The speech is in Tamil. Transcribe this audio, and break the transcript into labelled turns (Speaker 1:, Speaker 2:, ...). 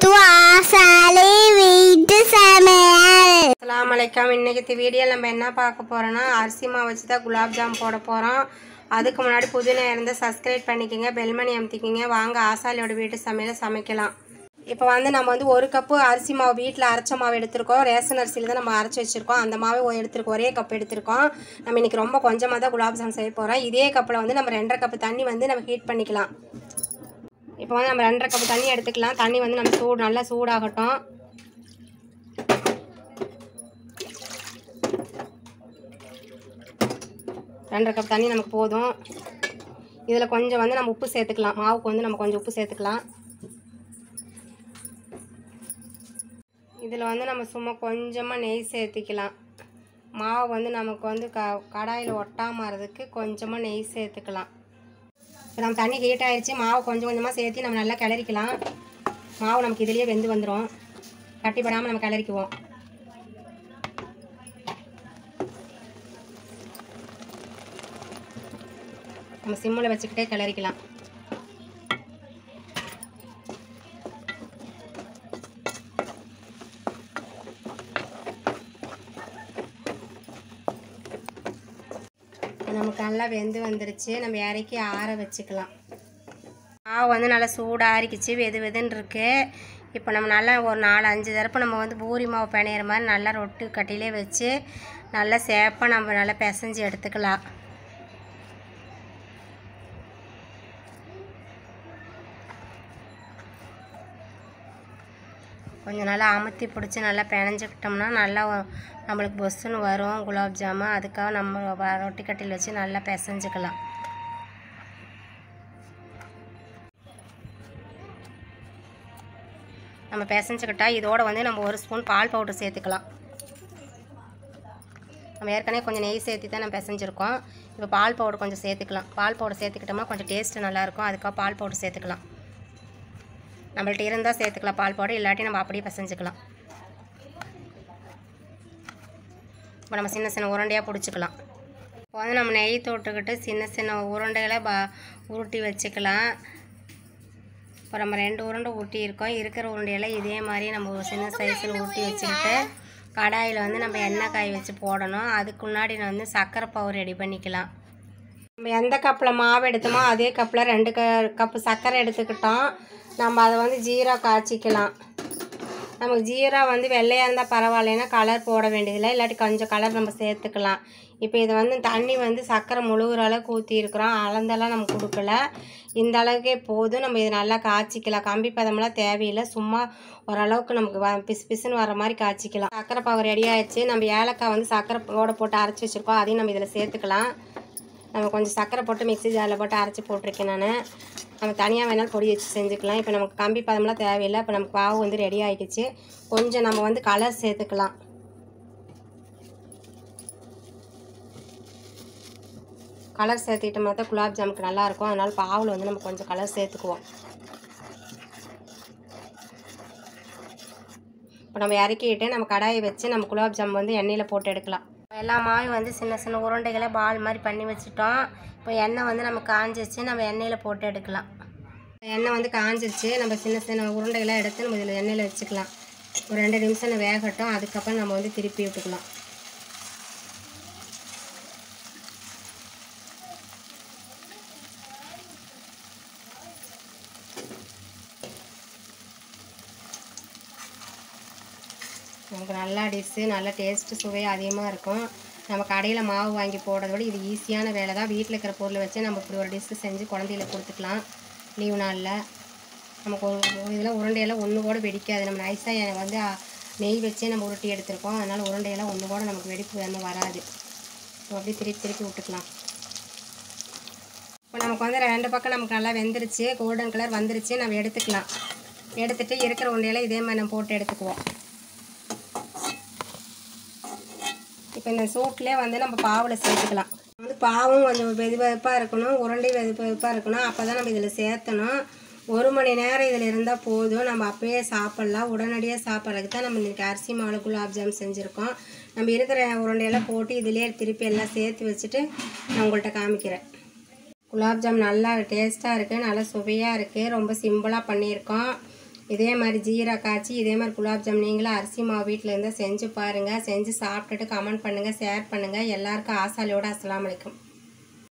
Speaker 1: டு ஆசாலி வீட்டு சமையல்
Speaker 2: அஸ்ஸலாமு அலைக்கும் இன்னைக்கு வீடியோவில் நம்ம என்ன பார்க்க போகிறோன்னா அரிசி மாவு வச்சு தான் குலாப் ஜாம் போட போகிறோம் அதுக்கு முன்னாடி புதினா இருந்தால் சப்ஸ்கிரைப் பண்ணிக்கோங்க பெல்மணி அமுத்திக்கிங்க வாங்க ஆசாலியோட வீட்டு சமையலை சமைக்கலாம் இப்போ வந்து நம்ம வந்து ஒரு கப்பு அரிசி மாவு வீட்டில் அரைச்ச மாவு எடுத்திருக்கோம் ரேஷன் அரிசியில் தான் நம்ம அரைச்சி வச்சுருக்கோம் அந்த மாவை ஒ- எடுத்திருக்கோம் ஒரே கப் எடுத்திருக்கோம் நம்ம இன்றைக்கி ரொம்ப கொஞ்சமாக தான் குலாப் ஜாம் செய்ய போகிறோம் இதே கப்பில் வந்து நம்ம ரெண்டரை கப்பு தண்ணி வந்து நம்ம ஹீட் பண்ணிக்கலாம் இப்போ வந்து நம்ம ரெண்டரை கப்பு தண்ணி எடுத்துக்கலாம் தண்ணி வந்து நம்ம சூடு நல்லா சூடாகட்டும் ரெண்டரை கப் தண்ணி நமக்கு போதும் இதில் கொஞ்சம் வந்து நம்ம உப்பு சேர்த்துக்கலாம் மாவுக்கு வந்து நம்ம கொஞ்சம் உப்பு சேர்த்துக்கலாம் இதில் வந்து நம்ம சும்மா கொஞ்சமாக நெய் சேர்த்துக்கலாம் மாவு வந்து நமக்கு வந்து க கடாயில் ஒட்டாமறதுக்கு கொஞ்சமாக நெய் சேர்த்துக்கலாம் இப்போ நம்ம தண்ணி ஹீட் ஆயிடுச்சு மாவு கொஞ்சம் கொஞ்சமாக சேர்த்து நம்ம நல்லா கிளறிக்கலாம் மாவு நமக்கு இதுலேயே வெந்து வந்துடும் கட்டிப்படாமல் நம்ம கிளறிக்குவோம் நம்ம சிம்மில் வச்சுக்கிட்டே கிளறிக்கலாம் நமக்கு நல்லா வெந்து வந்துருச்சு நம்ம இறக்கி ஆற வச்சுக்கலாம் மாவு வந்து நல்லா சூடாக ஆறிக்கிச்சு வெது வெதுன்னு இருக்கு இப்போ நம்ம நல்லா ஒரு நாலு அஞ்சு தரப்பு நம்ம வந்து பூரி மாவு பிணையிற மாதிரி நல்லா ரொட்டு கட்டிலே வச்சு நல்லா சேப்பாக நம்ம நல்லா பிசைஞ்சு எடுத்துக்கலாம் கொஞ்சம் நல்லா அமுத்தி பிடிச்சி நல்லா பிணைஞ்சிக்கிட்டோம்னா நல்லா வ- நம்மளுக்கு பொஸ்ஸுன்னு வரும் குலாப் ஜாமு அதுக்காக நம்ம வ- ரொட்டி கட்டில் வச்சு நல்லா பிசைஞ்சுக்கலாம் நம்ம பிசைஞ்சுக்கிட்டா இதோட வந்து நம்ம ஒரு ஸ்பூன் பால் பவுடர் சேர்த்துக்கலாம் நம்ம ஏற்கனவே கொஞ்சம் நெய் சேர்த்து தான் நம்ம பிசைஞ்சிருக்கோம் இப்போ பால் பவுடர் கொஞ்சம் சேர்த்துக்கலாம் பால் பவுடர் சேர்த்துக்கிட்டோம்னா கொஞ்சம் டேஸ்ட்டு நல்லாயிருக்கும் அதுக்காக பால் பவுடர் சேர்த்துக்கலாம் நம்மள்ட்ட இருந்தால் சேர்த்துக்கலாம் பால் பவுடர் இல்லாட்டி நம்ம அப்படியே பிசைஞ்சுக்கலாம் இப்போ நம்ம சின்ன சின்ன உருண்டையாக பிடிச்சிக்கலாம் இப்போ வந்து நம்ம நெய் தொட்டுக்கிட்டு சின்ன சின்ன உருண்டைகளை ப உருட்டி வச்சுக்கலாம் இப்போ நம்ம ரெண்டு உருண்டை உருட்டி இருக்கோம் இருக்கிற உருண்டையெல்லாம் இதே மாதிரி நம்ம ஒரு சின்ன சைஸில் உருட்டி வச்சுக்கிட்டு கடாயில் வந்து நம்ம எண்ணெய் காய் வச்சு போடணும் அதுக்கு முன்னாடி நான் வந்து சர்க்கரை பவுர் ரெடி பண்ணிக்கலாம் நம்ம எந்த கப்பில் மாவு எடுத்தோமோ அதே கப்பில் ரெண்டு க கப்பு சர்க்கரை எடுத்துக்கிட்டோம் நம்ம அதை வந்து ஜீரா காய்ச்சிக்கலாம் நமக்கு ஜீரா வந்து வெள்ளையாக இருந்தால் பரவாயில்லைன்னா கலர் போட வேண்டியதில்லை இல்லாட்டி கொஞ்சம் கலர் நம்ம சேர்த்துக்கலாம் இப்போ இது வந்து தண்ணி வந்து சர்க்கரை முழுகிற அளவுக்கு ஊற்றி இருக்கிறோம் அளந்தெல்லாம் நம்ம கொடுக்கல இந்த அளவுக்கே போதும் நம்ம இதை நல்லா காய்ச்சிக்கலாம் கம்பி பதமெல்லாம் தேவையில்லை சும்மா ஓரளவுக்கு நமக்கு வ பிசு பிசுன்னு வர மாதிரி காய்ச்சிக்கலாம் சர்க்கரை பாகு ரெடி ஆயிடுச்சு நம்ம ஏலக்காய் வந்து சர்க்கரை ஓட போட்டு அரைச்சி வச்சுருக்கோம் அதையும் நம்ம இதில் சேர்த்துக்கலாம் நம்ம கொஞ்சம் சர்க்கரை போட்டு மிக்ஸி ஜாரில் போட்டு அரைச்சி போட்டிருக்கேன் நான் நம்ம தனியாக வேணாலும் பொடி வச்சு செஞ்சுக்கலாம் இப்போ நமக்கு கம்பி பதம்லாம் தேவையில்லை இப்போ நமக்கு பாவு வந்து ரெடி ஆகிடுச்சு கொஞ்சம் நம்ம வந்து கலர் சேர்த்துக்கலாம் கலர் சேர்த்துக்கிட்டோம்னா தான் குலாப் ஜாமுக்கு நல்லாயிருக்கும் அதனால் பாவில் வந்து நம்ம கொஞ்சம் கலர் சேர்த்துக்குவோம் இப்போ நம்ம இறக்கிட்டு நம்ம கடாயை வச்சு நம்ம குலாப் ஜாம் வந்து எண்ணெயில் போட்டு எடுக்கலாம் எல்லா மாவும் வந்து சின்ன சின்ன உருண்டைகளை பால் மாதிரி பண்ணி வச்சுட்டோம் இப்போ எண்ணெய் வந்து நம்ம காஞ்சிச்சு நம்ம எண்ணெயில் போட்டு எடுக்கலாம் எண்ணெய் வந்து காஞ்சிருச்சு நம்ம சின்ன சின்ன உருண்டைகளை எடுத்து நம்ம இதில் எண்ணெயில் வச்சுக்கலாம் ஒரு ரெண்டு நிமிஷம் வேகட்டும் அதுக்கப்புறம் நம்ம வந்து திருப்பி விட்டுக்கலாம் நமக்கு நல்லா டிஷ்ஷு நல்ல டேஸ்ட்டு சுவை அதிகமாக இருக்கும் நம்ம கடையில் மாவு வாங்கி போடுறத விட இது ஈஸியான வேலை தான் வீட்டில் இருக்கிற பொருளை வச்சு நம்ம இப்படி ஒரு டிஷ்ஷு செஞ்சு குழந்தைகளுக்கு கொடுத்துக்கலாம் லீவு நாளில் நமக்கு ஒரு இதில் உருண்டையெல்லாம் ஒன்று கூட வெடிக்காது நம்ம நைஸாக வந்து அ, நெய் வச்சே நம்ம உருட்டி எடுத்திருக்கோம் அதனால் உருண்டையெல்லாம் ஒன்று கூட நமக்கு வெடிப்பு தன்மை வராது நம்ம அப்படியே திருப்பி திருப்பி விட்டுக்கலாம் இப்போ நமக்கு வந்து ரெண்டு பக்கம் நமக்கு நல்லா வெந்துருச்சு கோல்டன் கலர் வந்துருச்சு நம்ம எடுத்துக்கலாம் எடுத்துட்டு இருக்கிற உருண்டையெல்லாம் இதே மாதிரி நம்ம போட்டு எடுத்துக்குவோம் இப்போ இந்த சூட்லேயே வந்து நம்ம பாவில் சேர்த்துக்கலாம் வந்து பாவும் கொஞ்சம் வெது வெதுப்பாக இருக்கணும் உருண்டை வெது வெதுப்பாக இருக்கணும் அப்போ தான் நம்ம இதில் சேர்த்தணும் ஒரு மணி நேரம் இதில் இருந்தால் போதும் நம்ம அப்பயே சாப்பிட்லாம் உடனடியாக சாப்பிட்றதுக்கு தான் நம்ம இன்றைக்கி அரிசி மாவு குலாப் ஜாம் செஞ்சுருக்கோம் நம்ம இருக்கிற உருண்டையெல்லாம் போட்டு இதிலே திருப்பி எல்லாம் சேர்த்து வச்சுட்டு நான் உங்கள்கிட்ட காமிக்கிறேன் குலாப் ஜாம் நல்லா டேஸ்ட்டாக இருக்குது நல்லா சுவையாக இருக்குது ரொம்ப சிம்பிளாக பண்ணியிருக்கோம் இதே மாதிரி ஜீரா காய்ச்சி இதே மாதிரி குலாப் ஜாம் நீங்களும் அரிசி மாவு வீட்டில் இருந்தால் செஞ்சு பாருங்கள் செஞ்சு சாப்பிட்டுட்டு கமெண்ட் பண்ணுங்கள் ஷேர் பண்ணுங்கள் எல்லாருக்கும் ஆசாலியோட அஸ்ஸலாமு அலைக்கும்